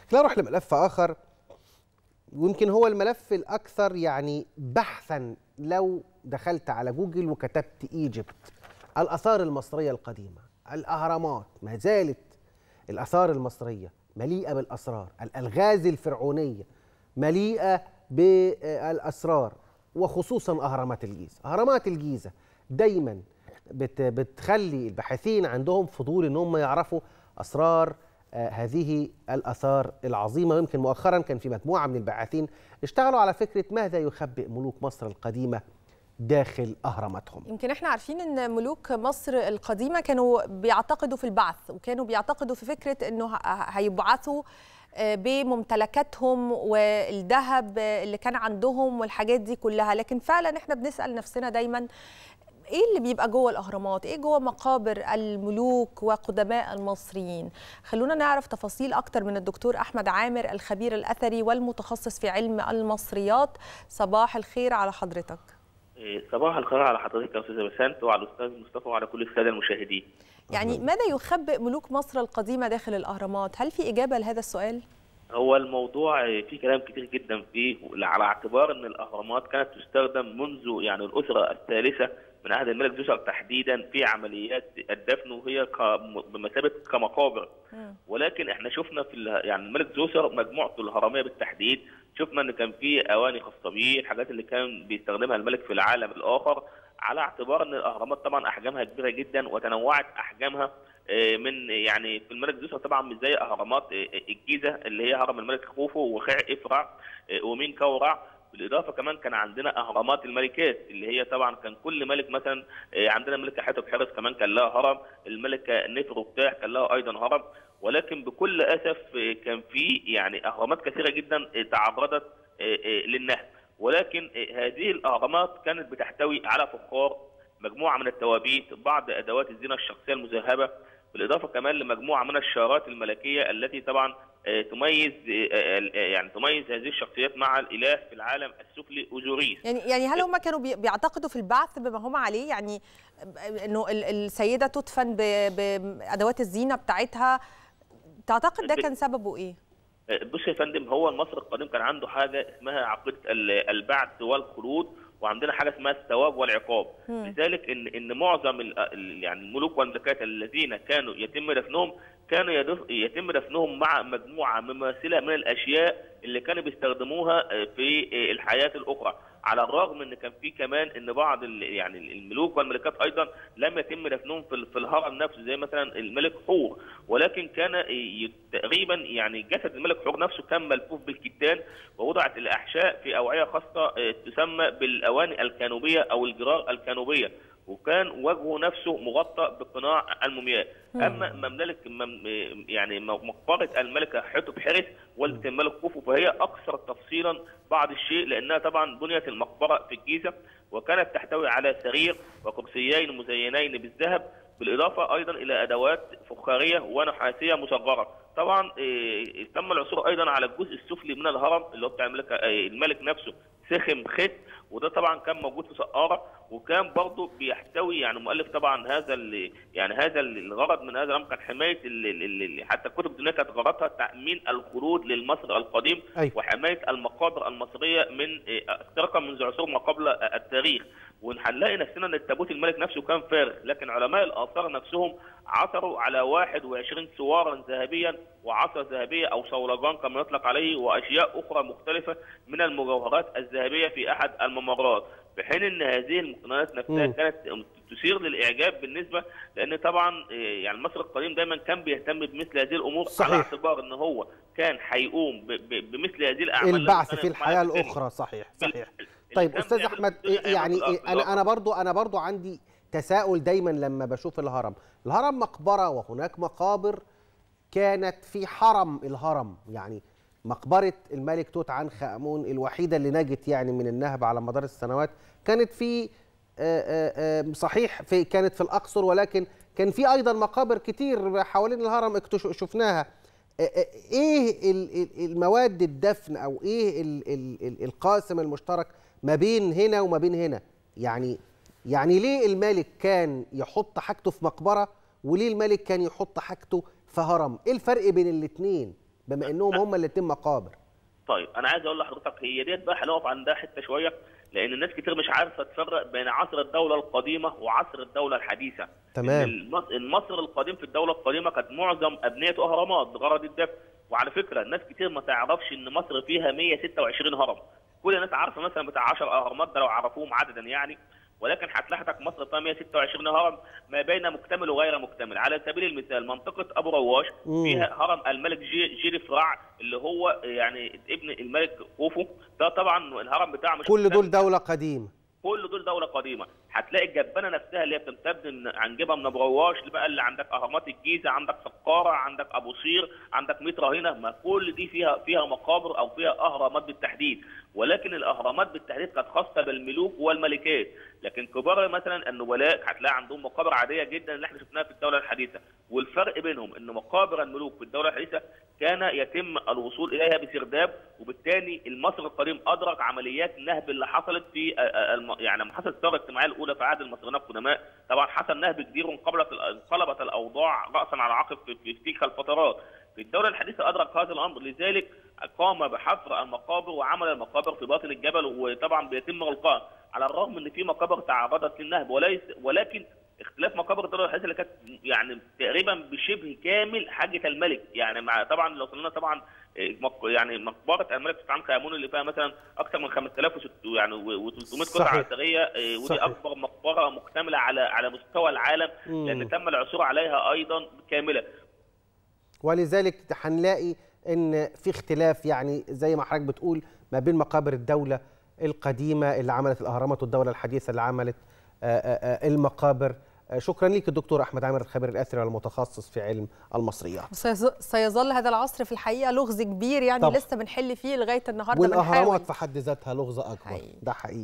خلينا نروح لملف اخر ويمكن هو الملف الاكثر يعني بحثا لو دخلت على جوجل وكتبت ايجيبت الاثار المصريه القديمه الاهرامات ما زالت الاثار المصريه مليئه بالاسرار الالغاز الفرعونيه مليئه بالاسرار وخصوصا اهرامات الجيزه اهرامات الجيزه دايما بت بتخلي الباحثين عندهم فضول ان هم يعرفوا اسرار آه، هذه الاثار العظيمه ويمكن مؤخرا كان في مجموعه من الباحثين اشتغلوا على فكره ماذا يخبئ ملوك مصر القديمه داخل اهراماتهم يمكن احنا عارفين ان ملوك مصر القديمه كانوا بيعتقدوا في البعث وكانوا بيعتقدوا في فكره انه ه- هيبعثوا آه، بممتلكاتهم والذهب اللي كان عندهم والحاجات دي كلها لكن فعلا احنا بنسال نفسنا دايما ايه اللي بيبقى جوه الاهرامات ايه جوه مقابر الملوك وقدماء المصريين خلونا نعرف تفاصيل اكتر من الدكتور احمد عامر الخبير الاثري والمتخصص في علم المصريات صباح الخير على حضرتك إيه، صباح الخير على حضرتك يا استاذه بسنت وعلى الاستاذ مصطفى وعلى كل الساده المشاهدين. يعني ماذا يخبئ ملوك مصر القديمة داخل الأهرامات؟ هل في إجابة لهذا السؤال؟ هو الموضوع إيه، فيه كلام كتير جدا فيه على اعتبار ان الاهرامات كانت تستخدم منذ يعني الاسره الثالثه من عهد الملك زوسر تحديدا في عمليات الدفن وهي ك- بمثابه كمقابر ولكن احنا شفنا في ال- يعني الملك زوسر مجموعته الهرميه بالتحديد شفنا ان كان في اواني خاصه بيه الحاجات اللي كان بيستخدمها الملك في العالم الاخر على اعتبار ان الاهرامات طبعا احجامها كبيره جدا وتنوعت احجامها آه، من يعني في الملك زوسر طبعا مش زي اهرامات آه، الجيزه اللي هي هرم الملك خوفو وخيع افرع آه، ومين كورع بالاضافه كمان كان عندنا اهرامات الملكات اللي هي طبعا كان كل ملك مثلا آه، عندنا الملكه حتب حرس كمان كان لها هرم الملكه نفرو كان لها ايضا هرم ولكن بكل اسف آه، كان في يعني اهرامات كثيره جدا آه، تعرضت آه، آه، للنهب ولكن آه، هذه الاهرامات كانت بتحتوي على فخار مجموعه من التوابيت بعض ادوات الزينه الشخصيه المذهبه بالاضافه كمان لمجموعه من الشارات الملكيه التي طبعا آه، تميز آه، آه، يعني تميز هذه الشخصيات مع الاله في العالم السفلي اوزوريس يعني يعني هل هم كانوا بي- بيعتقدوا في البعث بما هم عليه؟ يعني إنه ال- السيدة تدفن ب- بأدوات الزينة بتاعتها تعتقد ده كان سببه إيه؟ بص يا فندم هو المصري القديم كان عنده حاجه اسمها عقيده ال- البعث والخلود وعندنا حاجه اسمها الثواب والعقاب مم. لذلك ان ان معظم ال- ال- يعني الملوك والملكات الذين كانوا يتم دفنهم كانوا يدف- يتم دفنهم مع مجموعه مماثله من الاشياء اللي كانوا بيستخدموها آه، في آه، الحياه الاخرى على الرغم ان كان في كمان ان بعض ال- يعني الملوك والملكات ايضا لم يتم دفنهم في ال- في الهرم نفسه زي مثلا الملك حور ولكن كان ي- تقريبا يعني جسد الملك حور نفسه كان ملفوف بالكتان ووضعت الاحشاء في اوعيه خاصه آه، تسمى بالاواني الكانوبيه او الجرار الكانوبيه وكان وجهه نفسه مغطى بقناع المومياء اما مملكه مم يعني مقبره الملكه حتب حرس والده الملك خوفو فهي اكثر تفصيلا بعض الشيء لانها طبعا بنيت المقبره في الجيزه وكانت تحتوي على سرير وكرسيين مزينين بالذهب بالاضافه ايضا الى ادوات فخاريه ونحاسيه مصغره طبعا إيه، تم العثور ايضا على الجزء السفلي من الهرم اللي هو بتاع الملك إيه، الملك نفسه سخم خت وده طبعا كان موجود في سقاره وكان برضه بيحتوي يعني مؤلف طبعا هذا ال- يعني هذا ال- الغرض من هذا الامر كان حمايه ال- ال- ال- حتى الكتب الدينيه كانت غرضها تامين الخلود للمصري القديم أيوة. وحمايه المقابر المصريه من إيه، السرقه منذ عصور ما قبل التاريخ وهنلاقي نفسنا ان التابوت الملك نفسه كان فارغ لكن علماء الاثار نفسهم عثروا على 21 سوارا ذهبيا وعصا ذهبيه او صولجان كما يطلق عليه واشياء اخرى مختلفه من المجوهرات الذهبيه في احد الممرات في حين ان هذه المقتنيات نفسها مم. كانت تثير للاعجاب بالنسبه لان طبعا إيه، يعني المصري القديم دايما كان بيهتم بمثل هذه الامور صحيح. على اعتبار ان هو كان هيقوم ب- ب- بمثل هذه الاعمال البعث التي في كانت الحياه معاه في الاخرى صحيح بال- صحيح اللي طيب كان استاذ بيعمل احمد كل أيام يعني الأرض انا انا برضو انا برضو عندي تساؤل دايما لما بشوف الهرم الهرم مقبره وهناك مقابر كانت في حرم الهرم يعني مقبره الملك توت عنخ امون الوحيده اللي نجت يعني من النهب على مدار السنوات كانت في آه، آه، آه، صحيح في كانت في الاقصر ولكن كان في ايضا مقابر كتير حوالين الهرم اكتش- شفناها آه، آه، ايه ال- ال- المواد الدفن او ايه ال- ال- ال- القاسم المشترك ما بين هنا وما بين هنا يعني يعني ليه الملك كان يحط حاجته في مقبره وليه الملك كان يحط حاجته في هرم ايه الفرق بين الاثنين بما انهم هم اللي يتم مقابر طيب انا عايز اقول لحضرتك هي ديت بقى هنقف عندها حته شويه لان الناس كتير مش عارفه تفرق بين عصر الدوله القديمه وعصر الدوله الحديثه تمام. إن المص- المصر القديم في الدوله القديمه كانت معظم ابنيته اهرامات بغرض الدفع وعلى فكره الناس كتير ما تعرفش ان مصر فيها 126 هرم كل الناس عارفه مثلا بتاع 10 اهرامات ده لو عرفوهم عددا يعني ولكن هتلاحظك مصر فيها 126 هرم ما بين مكتمل وغير مكتمل على سبيل المثال منطقه ابو رواش مم. فيها هرم الملك جي جيري فرع اللي هو يعني ابن الملك خوفو ده طبعا الهرم بتاعه مش كل مكتمل. دول دوله قديمه كل دول دوله قديمه هتلاقي الجبانه نفسها اللي هي بتمتد من- عن جبهه من ابو رواش بقى اللي عندك اهرامات الجيزه عندك سقاره عندك ابو صير عندك مترا هنا ما كل دي فيها فيها مقابر او فيها اهرامات بالتحديد ولكن الاهرامات بالتحديد كانت خاصه بالملوك والملكات لكن كبار مثلا النبلاء هتلاقي عندهم مقابر عاديه جدا اللي احنا شفناها في الدوله الحديثه والفرق بينهم ان مقابر الملوك في الدوله الحديثه كان يتم الوصول اليها بسرداب وبالتالي المصري القديم ادرك عمليات النهب اللي حصلت في آه، آه، الم- يعني لما حصلت الثوره الاجتماعيه الاولى في عهد المصريين القدماء طبعا حصل نهب كبير وانقلبت انقلبت الاوضاع راسا على عقب في, في تلك الفترات في الدوله الحديثه ادرك هذا الامر لذلك قام بحفر المقابر وعمل المقابر في باطن الجبل وطبعا بيتم غلقها على الرغم ان في مقابر تعرضت للنهب وليس ولكن اختلاف مقابر الدوله الحديثه اللي كانت يعني تقريبا بشبه كامل حاجه الملك يعني مع طبعا لو وصلنا طبعا إيه، مق- يعني مقبره الملك توت عنخ امون اللي فيها مثلا اكثر من 5600 يعني و300 قطعه صحيح. اثريه إيه، ودي صحيح. اكبر مقبره مكتمله على على مستوى العالم مم. لان تم العثور عليها ايضا كامله ولذلك هنلاقي ان في اختلاف يعني زي ما حضرتك بتقول ما بين مقابر الدوله القديمه اللي عملت الاهرامات والدوله الحديثه اللي عملت آه، آه، آه، المقابر آه، شكرا ليك الدكتور احمد عامر الخبير الاثري والمتخصص في علم المصريات سيظ- سيظل هذا العصر في الحقيقه لغز كبير يعني طبعا. لسه بنحل فيه لغايه النهارده والاهرامات بنحاول في حد ذاتها لغز اكبر حقيقي. ده حقيقي